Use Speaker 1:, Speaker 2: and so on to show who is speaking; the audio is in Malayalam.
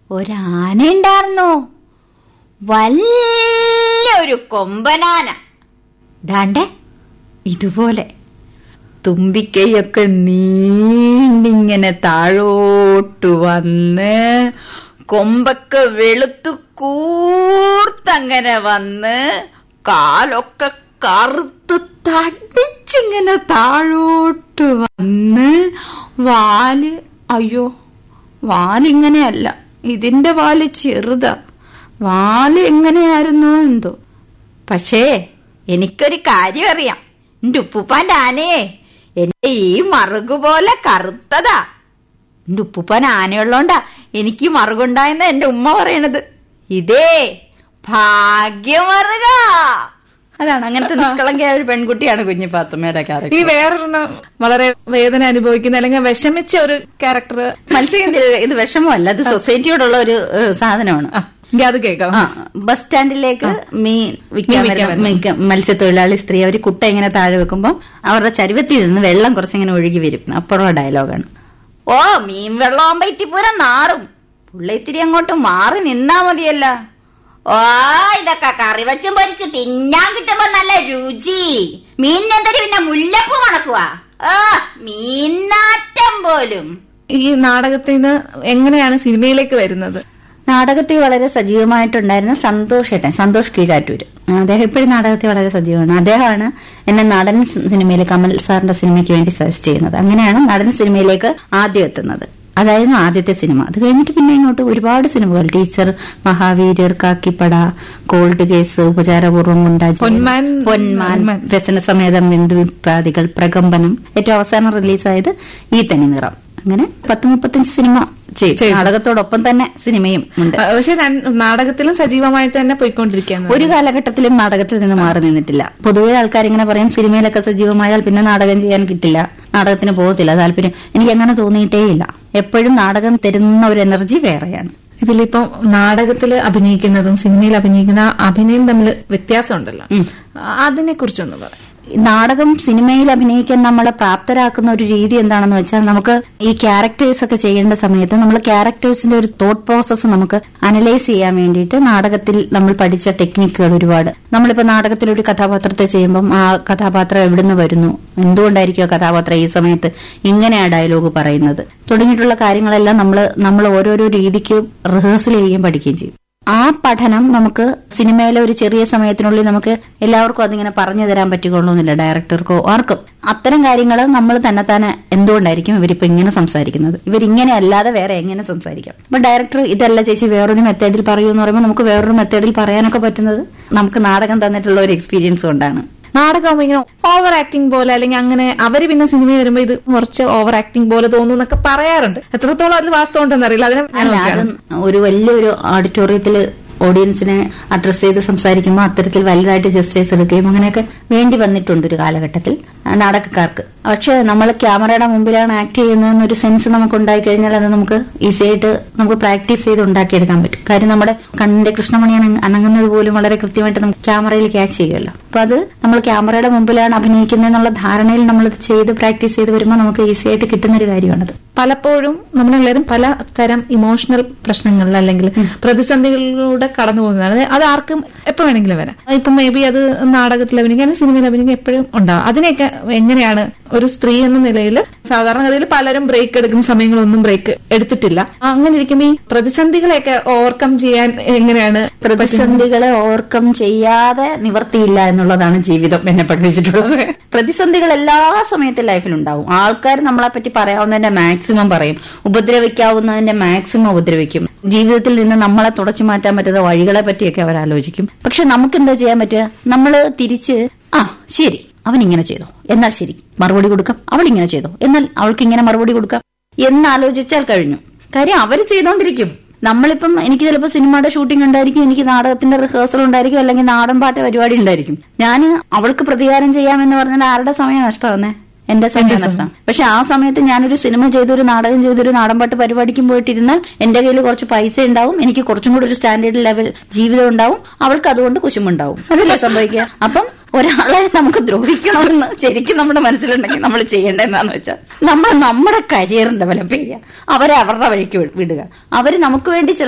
Speaker 1: ഒരാന ഉണ്ടായിരുന്നു വലിയൊരു കൊമ്പനാന ദാണ്ടേ ഇതുപോലെ തുമ്പിക്കൈയൊക്കെ നീണ്ടിങ്ങനെ താഴോട്ട് വന്ന് കൊമ്പൊക്കെ വെളുത്തു കൂർത്തങ്ങനെ വന്ന് കാലൊക്കെ കറുത്ത് തടിച്ചിങ്ങനെ താഴോട്ട് വന്ന് വാല് അയ്യോ വാലിങ്ങനെയല്ല ഇതിന്റെ വാല് ചെറുതാ വാല് എങ്ങനെയായിരുന്നു എന്തോ പക്ഷേ എനിക്കൊരു കാര്യം അറിയാം എന്റെ ഉപ്പുപ്പാന്റെ ആനയെ എന്റെ ഈ മറുകു പോലെ കറുത്തതാ എന്റെ ഉപ്പുപ്പാൻ ആനയുള്ളോണ്ടാ എനിക്ക് ഈ മറുകുണ്ടായെന്ന് എന്റെ ഉമ്മ പറയണത് ഇതേ ഭാഗ്യമറുക അതാണ് അങ്ങനത്തെ നിഷ്കളങ്കയായ ഒരു പെൺകുട്ടിയാണ് കുഞ്ഞിപ്പാത്തുമ്മയുടെ
Speaker 2: ഇനി
Speaker 1: ക്യാരക്ടർ
Speaker 2: വേറൊരെണ്ണം വളരെ വേദന അനുഭവിക്കുന്ന അല്ലെങ്കിൽ വിഷമിച്ച ഒരു ക്യാരക്ടർ
Speaker 1: മത്സ്യഗന്ധി ഇത് വിഷമമല്ല അത് സൊസൈറ്റിയോടുള്ള ഒരു ഏഹ്, സാധനമാണ്
Speaker 2: എങ്കിൽ അത് കേൾക്കാം
Speaker 1: ആ ബസ് സ്റ്റാൻഡിലേക്ക് മീൻ വിൽക്കാൻ
Speaker 2: മീൻ വിൽക്കാൻ
Speaker 1: വരുന്ന മിക്ക- മത്സ്യത്തൊഴിലാളി സ്ത്രീ അവർ കുട്ട ഇങ്ങനെ താഴെ വെക്കുമ്പോൾ അവരുടെ ചരുവത്തിൽ നിന്ന് വെള്ളം കുറച്ചിങ്ങനെ ഒഴുകി വരും അപ്പോഴുള്ള ഡയലോഗാണ് ഓ മീൻ വെള്ളമാകുമ്പോ ഇത്തിപ്പൂരം നാറും പുള്ള ഇത്തിരി അങ്ങോട്ട് മാറി നിന്നാ മതിയല്ല ഓ ഇതൊക്കെ കറി വെച്ചും പൊരിച്ച് തിന്നാൻ കിട്ടുമ്പോ നല്ല രുചി മീനിനെന്തരി പിന്നെ മുല്ലപ്പൂ മണക്കുവാ ആ മീനാറ്റം പോലും
Speaker 2: ഈ നാടകത്തിൽ നിന്ന് എങ്ങനെയാണ് സിനിമയിലേക്ക് വരുന്നത്
Speaker 1: നാടകത്തിൽ വളരെ സജീവമായിട്ടുണ്ടായിരുന്ന സന്തോഷ് ഏട്ടൻ സന്തോഷ് കീഴാറ്റൂര് അദ്ദേഹം ഇപ്പോഴും നാടകത്തിൽ വളരെ സജീവമാണ് അദ്ദേഹമാണ് എന്നെ നടൻ സിനിമയിൽ കമൽ സാറിന്റെ സിനിമയ്ക്ക് വേണ്ടി സജസ്റ്റ് ചെയ്യുന്നത് അങ്ങനെയാണ് നടൻ സിനിമയിലേക്ക് ആദ്യം എത്തുന്നത് അതായിരുന്നു ആദ്യത്തെ സിനിമ അത് കഴിഞ്ഞിട്ട് പിന്നെ ഇങ്ങോട്ട് ഒരുപാട് സിനിമകൾ teacher Mahaveeryar Kakkipada cold case Upacharapoorvam ഉണ്ടാജി
Speaker 2: പൊന്മാൻ
Speaker 1: പൊന്മാൻ
Speaker 2: പൊന്മാൻ.
Speaker 1: വ്യസന സമേതം ബിന്ദുവിപ്രാദികൾ പ്രകമ്പനം ഏറ്റവും അവസാനം റിലീസായത് ഈ തനി നിറം അങ്ങനെ പത്ത് മുപ്പത്തഞ്ച് സിനിമ ചെയ്തു
Speaker 2: ചെയ്തു.
Speaker 1: നാടകത്തോടൊപ്പം തന്നെ സിനിമയും ഉണ്ട്
Speaker 2: ആ, പക്ഷെ രണ്ട് നാടകത്തിലും സജീവമായിട്ട് തന്നെ പോയിക്കൊണ്ടിരിക്കുകയാണ്
Speaker 1: ഒരു കാലഘട്ടത്തിലും നാടകത്തിൽ നിന്ന് മാറി നിന്നിട്ടില്ല പൊതുവെ ആൾക്കാർ ഇങ്ങനെ പറയും സിനിമയിലൊക്കെ സജീവമായാൽ പിന്നെ നാടകം ചെയ്യാൻ കിട്ടില്ല നാടകത്തിന് പോകത്തില്ല താല്പര്യം എനിക്ക് അങ്ങനെ തോന്നിയിട്ടേ ഇല്ല എപ്പോഴും നാടകം തരുന്ന ഒരു എനർജി വേറെയാണ്
Speaker 2: ഇതിലിപ്പം നാടകത്തിൽ അഭിനയിക്കുന്നതും സിനിമയിൽ അഭിനയിക്കുന്ന ആ അഭിനയം തമ്മിൽ വ്യത്യാസമുണ്ടല്ലോ അതിനെ കുറിച്ചൊന്ന് പറയാം
Speaker 1: നാടകം സിനിമയിൽ അഭിനയിക്കാൻ നമ്മളെ പ്രാപ്തരാക്കുന്ന ഒരു രീതി എന്താണെന്ന് വെച്ചാൽ നമുക്ക് ഈ ക്യാരക്ടേഴ്സ് ഒക്കെ ചെയ്യേണ്ട സമയത്ത് നമ്മൾ ക്യാരക്ടേഴ്സിന്റെ ഒരു തോട്ട് പ്രോസസ്സ് നമുക്ക് അനലൈസ് ചെയ്യാൻ വേണ്ടിയിട്ട് നാടകത്തിൽ നമ്മൾ പഠിച്ച ടെക്നിക്കുകൾ ഒരുപാട് നമ്മളിപ്പോ നാടകത്തിൽ ഒരു കഥാപാത്രത്തെ ചെയ്യുമ്പം ആ കഥാപാത്രം എവിടുന്ന് വരുന്നു എന്തുകൊണ്ടായിരിക്കും ആ കഥാപാത്രം ഈ സമയത്ത് ഇങ്ങനെയാ ഡയലോഗ് പറയുന്നത് തുടങ്ങിയിട്ടുള്ള കാര്യങ്ങളെല്ലാം നമ്മൾ നമ്മൾ ഓരോരോ രീതിക്ക് റിഹേഴ്സൽ ചെയ്യുകയും പഠിക്കുകയും ചെയ്യും ആ പഠനം നമുക്ക് സിനിമയിലെ ഒരു ചെറിയ സമയത്തിനുള്ളിൽ നമുക്ക് എല്ലാവർക്കും അതിങ്ങനെ പറഞ്ഞു തരാൻ പറ്റുകൊള്ളുന്നില്ല ഡയറക്ടർക്കോ ആർക്കും അത്തരം കാര്യങ്ങൾ നമ്മൾ തന്നെ തന്നെ എന്തുകൊണ്ടായിരിക്കും ഇവരിപ്പോ ഇങ്ങനെ സംസാരിക്കുന്നത് ഇവരിങ്ങനെ അല്ലാതെ വേറെ എങ്ങനെ സംസാരിക്കാം അപ്പൊ ഡയറക്ടർ ഇതല്ല ചേച്ചി വേറൊരു മെത്തേഡിൽ പറയൂ എന്ന് പറയുമ്പോൾ നമുക്ക് വേറൊരു മെത്തേഡിൽ പറയാനൊക്കെ പറ്റുന്നത് നമുക്ക് നാടകം തന്നിട്ടുള്ള ഒരു എക്സ്പീരിയൻസ് കൊണ്ടാണ്
Speaker 2: നാടകമാകുമ്പോ ഇങ്ങനെ ഓവർ ആക്ടിങ് പോലെ അല്ലെങ്കിൽ അങ്ങനെ അവര് പിന്നെ സിനിമ വരുമ്പോ ഇത് കുറച്ച് ഓവർ ആക്ടിങ് പോലെ തോന്നുന്നു എന്നൊക്കെ പറയാറുണ്ട് എത്രത്തോളം അതിൽ വാസ്തവം ഉണ്ടെന്ന് അറിയില്ല അതിനെ ഞാൻ
Speaker 1: അല്ല അത്
Speaker 2: നോക്കിയാണ്.
Speaker 1: ഒരു വലിയൊരു ഓഡിറ്റോറിയത്തില് ഓഡിയൻസിനെ അഡ്രസ് ചെയ്ത് സംസാരിക്കുമ്പോൾ അത്തരത്തിൽ വലുതായിട്ട് ജസ്റ്റേഴ്സ് എടുക്കുകയും അങ്ങനെയൊക്കെ വേണ്ടി വന്നിട്ടുണ്ട് ഒരു കാലഘട്ടത്തിൽ ആ, നാടകക്കാർക്ക് പക്ഷെ നമ്മൾ ക്യാമറയുടെ മുമ്പിലാണ് ആക്ട് ചെയ്യുന്നതെന്നൊരു സെൻസ് നമുക്ക് ഉണ്ടായി കഴിഞ്ഞാൽ അത് നമുക്ക് ഈസി ആയിട്ട് നമുക്ക് പ്രാക്ടീസ് ചെയ്ത് ഉണ്ടാക്കിയെടുക്കാൻ പറ്റും കാര്യം നമ്മുടെ കണ്ണിന്റെ കൃഷ്ണമണി അനങ്ങ- അനങ്ങുന്നത് പോലും വളരെ കൃത്യമായിട്ട് നമുക്ക് ക്യാമറയിൽ ക്യാച്ച് ചെയ്യുമല്ലോ അപ്പൊ അത് നമ്മൾ ക്യാമറയുടെ മുമ്പിലാണ് അഭിനയിക്കുന്നതെന്നുള്ള ധാരണയിൽ നമ്മൾ ചെയ്ത് പ്രാക്ടീസ് ചെയ്ത് വരുമ്പോൾ നമുക്ക് ഈസി ആയിട്ട് കിട്ടുന്ന ഒരു കാര്യമാണത്
Speaker 2: പലപ്പോഴും നമ്മളെല്ലാവരും പല തരം ഇമോഷണൽ പ്രശ്നങ്ങളിൽ അല്ലെങ്കിൽ പ്രതിസന്ധികളിലൂടെ കടന്നു പോകുന്നതാണ് അത് അത് ആർക്കും എപ്പോ വേണമെങ്കിലും വരാം ഇപ്പൊ മേ ബി അത് നാടകത്തിൽ അഭിനയിക്കാൻ സിനിമയിൽ അഭിനയിക്കാൻ എപ്പോഴും ഉണ്ടാവും അതിനെയൊക്കെ എങ്ങനെയാണ് ഒരു സ്ത്രീ എന്ന നിലയിൽ സാധാരണഗതിയിൽ പലരും ബ്രേക്ക് എടുക്കുന്ന സമയങ്ങളൊന്നും ബ്രേക്ക് എടുത്തിട്ടില്ല അങ്ങനെ ഇരിക്കുമ്പോൾ ഈ പ്രതിസന്ധികളെയൊക്കെ ഓവർകം ചെയ്യാൻ എങ്ങനെയാണ്
Speaker 1: പ്രതിസന്ധികളെ ഓവർകം ചെയ്യാതെ നിവർത്തിയില്ല എന്നുള്ളതാണ് ജീവിതം എന്നെ പഠിപ്പിച്ചിട്ടുള്ളത് പ്രതിസന്ധികൾ എല്ലാ സമയത്തും ലൈഫിലുണ്ടാവും ആൾക്കാർ നമ്മളെ പറ്റി പറയാവുന്നതിന്റെ മാക്സിമം പറയും ഉപദ്രവിക്കാവുന്നതിന്റെ മാക്സിമം ഉപദ്രവിക്കും ജീവിതത്തിൽ നിന്ന് നമ്മളെ തുടച്ചു മാറ്റാൻ പറ്റുന്ന വഴികളെ പറ്റിയൊക്കെ അവർ ആലോചിക്കും പക്ഷെ നമുക്ക് എന്താ ചെയ്യാൻ പറ്റുക നമ്മൾ തിരിച്ച് ആ ശരി അവൻ ഇങ്ങനെ ചെയ്തോ എന്നാൽ ശരി മറുപടി കൊടുക്കാം അവൾ ഇങ്ങനെ ചെയ്തോ എന്നാൽ അവൾക്ക് ഇങ്ങനെ മറുപടി കൊടുക്കാം എന്നാലോചിച്ചാൽ കഴിഞ്ഞു കാര്യം അവര് ചെയ്തോണ്ടിരിക്കും നമ്മളിപ്പം എനിക്ക് ചിലപ്പോൾ സിനിമയുടെ ഷൂട്ടിംഗ് ഉണ്ടായിരിക്കും എനിക്ക് നാടകത്തിന്റെ റിഹേഴ്സൽ ഉണ്ടായിരിക്കും അല്ലെങ്കിൽ നാടൻ പാട്ട് പരിപാടി ഉണ്ടായിരിക്കും ഞാൻ അവൾക്ക് പ്രതികാരം ചെയ്യാമെന്ന് പറഞ്ഞാൽ ആരുടെ സമയം നഷ്ടമാവുന്നേ എന്റെ സമയം നഷ്ടം പക്ഷെ ആ സമയത്ത് ഞാനൊരു സിനിമ ചെയ്തു ഒരു നാടകം ചെയ്തു ഒരു നാടൻപാട്ട് പരിപാടിക്കും പോയിട്ടിരുന്നാൽ എന്റെ കയ്യിൽ കുറച്ച് പൈസ ഉണ്ടാവും എനിക്ക് കുറച്ചും കൂടി ഒരു സ്റ്റാൻഡേർഡ് ലെവൽ ജീവിതം ഉണ്ടാവും അവൾക്ക് അതുകൊണ്ട് കുശുമുണ്ടാവും അതല്ലേ സംഭവിക്കുക അപ്പം ഒരാളെ നമുക്ക് ദ്രോഹിക്കണമെന്ന് ശരിക്കും നമ്മുടെ മനസ്സിലുണ്ടെങ്കിൽ നമ്മൾ ചെയ്യേണ്ടത് എന്താന്ന് വെച്ചാൽ നമ്മൾ നമ്മുടെ കരിയർ ഡെവലപ്പ് ചെയ്യുക അവരെ അവരുടെ വഴിക്ക് വി- വിടുക അവര് നമുക്ക് വേണ്ടി ചില